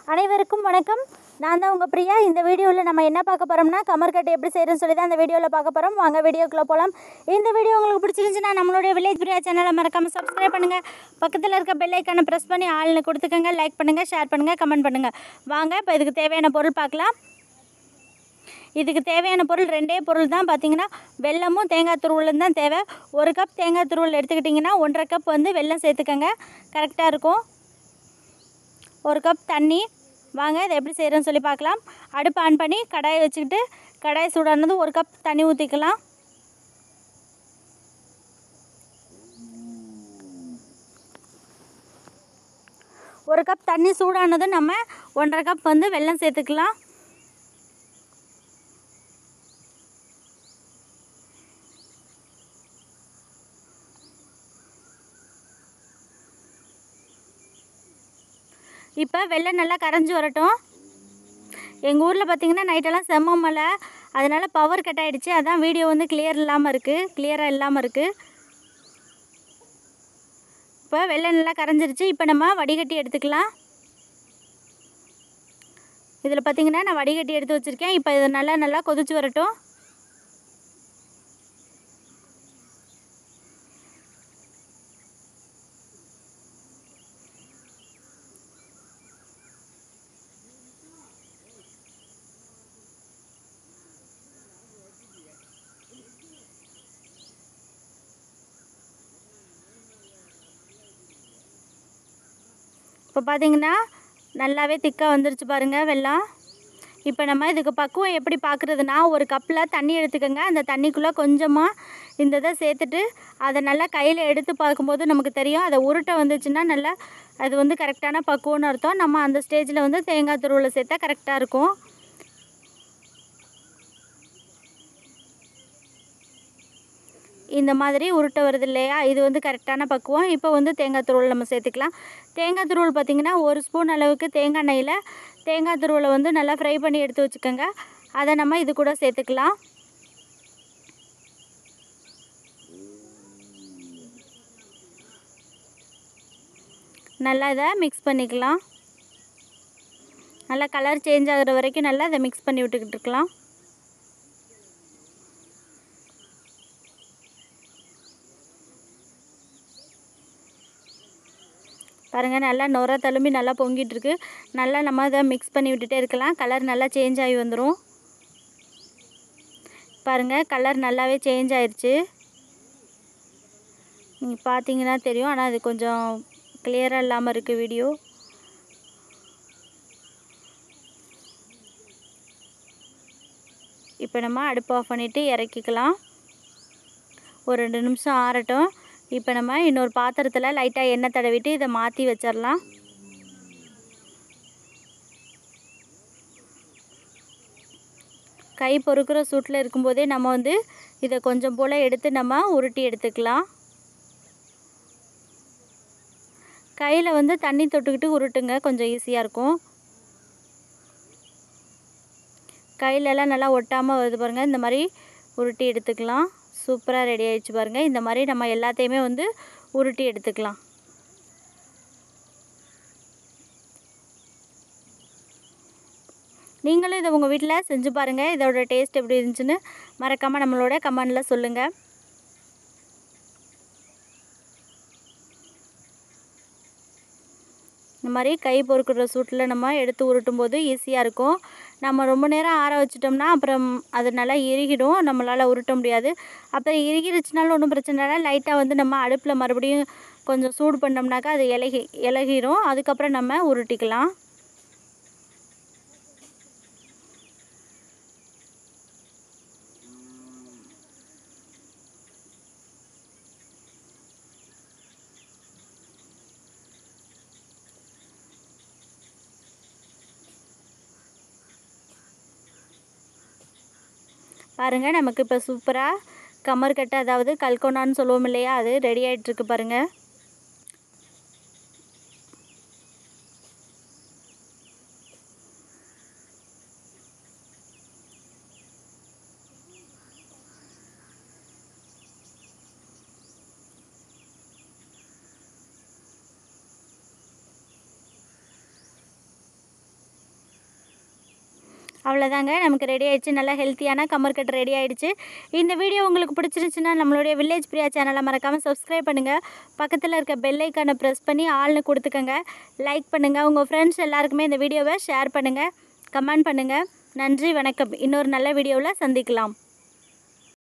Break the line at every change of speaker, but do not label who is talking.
அனைவருக்கும் வணக்கம் நான் தான் உங்கள் பிரியா இந்த வீடியோவில் நம்ம என்ன பார்க்க போகிறோம்னா கமர்கட்டு எப்படி செய்கிறேன்னு சொல்லி தான் இந்த வீடியோவில் பார்க்க போகிறோம் வாங்க வீடியோக்குள்ளே போகலாம் இந்த வீடியோ உங்களுக்கு பிடிச்சிருந்துச்சுன்னா நம்மளுடைய வில்லேஜ் பிரியா சேனலை மறக்காமல் சப்ஸ்கிரைப் பண்ணுங்கள் பக்கத்தில் இருக்க பெல் ஐக்கானை ப்ரெஸ் பண்ணி ஆள்னு கொடுத்துக்கோங்க லைக் பண்ணுங்கள் ஷேர் பண்ணுங்கள் கமெண்ட் பண்ணுங்கள் வாங்க இப்போ இதுக்கு தேவையான பொருள் பார்க்கலாம் இதுக்கு தேவையான பொருள் ரெண்டே பொருள் தான் பார்த்தீங்கன்னா வெல்லமும் தேங்காய் துருவலும் தான் தேவை ஒரு கப் தேங்காய் துருவல் எடுத்துக்கிட்டிங்கன்னா ஒன்றரை கப் வந்து வெல்லம் சேர்த்துக்கோங்க கரெக்டாக இருக்கும் ஒரு கப் தண்ணி வாங்க இதை எப்படி செய்கிறேன்னு சொல்லி பார்க்கலாம் அடுப்பு ஆன் பண்ணி கடாயை வச்சுக்கிட்டு கடாய் சூடானது ஒரு கப் தண்ணி ஊற்றிக்கலாம் ஒரு கப் தண்ணி சூடானதும் நம்ம ஒன்றரை கப் வந்து வெல்லம் சேர்த்துக்கலாம் இப்போ வெள்ளம் நல்லா கரைஞ்சி வரட்டும் எங்கள் ஊரில் பார்த்தீங்கன்னா நைட்டெல்லாம் செம்ம மழை அதனால் பவர் கட் ஆகிடுச்சு அதான் வீடியோ வந்து கிளியர் இல்லாமல் இருக்குது கிளியராக இல்லாமல் இருக்குது இப்போ வெள்ளம் நல்லா கரைஞ்சிருச்சு இப்போ நம்ம வடிகட்டி எடுத்துக்கலாம் இதில் பார்த்தீங்கன்னா நான் வடிகட்டி எடுத்து வச்சுருக்கேன் இப்போ இது நல்லா நல்லா கொதிச்சு வரட்டும் இப்போ பார்த்தீங்கன்னா நல்லாவே திக்காக வந்துருச்சு பாருங்கள் வெள்ளம் இப்போ நம்ம இதுக்கு பக்குவம் எப்படி பார்க்குறதுனா ஒரு கப்பில் தண்ணி எடுத்துக்கோங்க அந்த தண்ணிக்குள்ளே கொஞ்சமாக இந்த இதை சேர்த்துட்டு அதை நல்லா கையில் எடுத்து பார்க்கும்போது நமக்கு தெரியும் அதை உருட்டை வந்துச்சுன்னா நல்லா அது வந்து கரெக்டான பக்குவம்னு அர்த்தம் நம்ம அந்த ஸ்டேஜில் வந்து தேங்காய் துருவில் சேர்த்தா கரெக்டாக இருக்கும் இந்த மாதிரி உருட்டை வருது இல்லையா இது வந்து கரெக்டான பக்குவம் இப்போ வந்து தேங்காய் துருவல் நம்ம சேர்த்துக்கலாம் தேங்காய் துருவல் பார்த்திங்கன்னா ஒரு ஸ்பூன் அளவுக்கு தேங்காய் எண்ணெயில் தேங்காய் துருவலை வந்து நல்லா ஃப்ரை பண்ணி எடுத்து வச்சுக்கோங்க அதை நம்ம இது கூட சேர்த்துக்கலாம் நல்லா இதை மிக்ஸ் பண்ணிக்கலாம் நல்லா கலர் சேஞ்ச் ஆகுற வரைக்கும் நல்லா இதை மிக்ஸ் பண்ணி விட்டுக்கிட்டு இருக்கலாம் பாருங்கள் நல்லா நுர தழும்பி நல்லா பொங்கிட்டு இருக்கு நல்லா நம்ம அதை மிக்ஸ் பண்ணி விட்டுட்டே இருக்கலாம் கலர் நல்லா சேஞ்ச் ஆகி வந்துடும் பாருங்கள் கலர் நல்லாவே சேஞ்ச் ஆயிடுச்சு நீங்கள் பார்த்தீங்கன்னா தெரியும் ஆனால் அது கொஞ்சம் கிளியராக இல்லாமல் இருக்குது வீடியோ இப்போ நம்ம அடுப்பு ஆஃப் பண்ணிவிட்டு இறக்கிக்கலாம் ஒரு ரெண்டு நிமிஷம் ஆறட்டும் இப்போ நம்ம இன்னொரு பாத்திரத்தில் லைட்டாக எண்ணெய் தடவிட்டு இதை மாற்றி வச்சிடலாம் கை பொறுக்கிற சூட்டில் இருக்கும்போதே நம்ம வந்து இதை கொஞ்சம் போல் எடுத்து நம்ம உருட்டி எடுத்துக்கலாம் கையில் வந்து தண்ணி தொட்டுக்கிட்டு உருட்டுங்க கொஞ்சம் ஈஸியாக இருக்கும் கையிலலாம் நல்லா ஒட்டாமல் வருது பாருங்கள் இந்த மாதிரி உருட்டி எடுத்துக்கலாம் சூப்பராக ரெடி ஆகிடுச்சு பாருங்கள் இந்த மாதிரி நம்ம எல்லாத்தையுமே வந்து உருட்டி எடுத்துக்கலாம் நீங்களும் இதை உங்கள் வீட்டில் செஞ்சு பாருங்கள் இதோட டேஸ்ட் எப்படி இருந்துச்சுன்னு மறக்காமல் நம்மளோட கமெண்டில் சொல்லுங்கள் இந்த மாதிரி கை பொறுக்கிற சூட்டில் நம்ம எடுத்து உருட்டும் போது ஈஸியாக இருக்கும் நம்ம ரொம்ப நேரம் ஆற வச்சிட்டோம்னா அப்புறம் அது நல்லா இறுகிடும் நம்மளால் உருட்ட முடியாது அப்புறம் இறுகிருச்சுனாலும் ஒன்றும் பிரச்சனை இல்லை லைட்டாக வந்து நம்ம அடுப்பில் மறுபடியும் கொஞ்சம் சூடு பண்ணோம்னாக்கா அது இலகி இலகிரும் அதுக்கப்புறம் நம்ம உருட்டிக்கலாம் பாருங்கள் நமக்கு இப்போ சூப்பராக கமர்கட்டை அதாவது கல்கோனான்னு சொல்லுவோம் இல்லையா அது ரெடி ஆகிட்டுருக்கு பாருங்கள் அவ்வளோதாங்க நமக்கு ரெடி ஆயிடுச்சு நல்லா ஹெல்த்தியான கமர்கட்டு ரெடி ஆயிடுச்சு இந்த வீடியோ உங்களுக்கு பிடிச்சிருந்துச்சுன்னா நம்மளுடைய வில்லேஜ் பிரியா சேனலை மறக்காமல் சப்ஸ்கிரைப் பண்ணுங்கள் பக்கத்தில் இருக்க பெல் ஐக்கானை ப்ரெஸ் பண்ணி ஆள்னு கொடுத்துக்கோங்க லைக் பண்ணுங்கள் உங்கள் ஃப்ரெண்ட்ஸ் எல்லாருக்குமே இந்த வீடியோவை ஷேர் பண்ணுங்கள் கமெண்ட் பண்ணுங்கள் நன்றி வணக்கம் இன்னொரு நல்ல வீடியோவில் சந்திக்கலாம்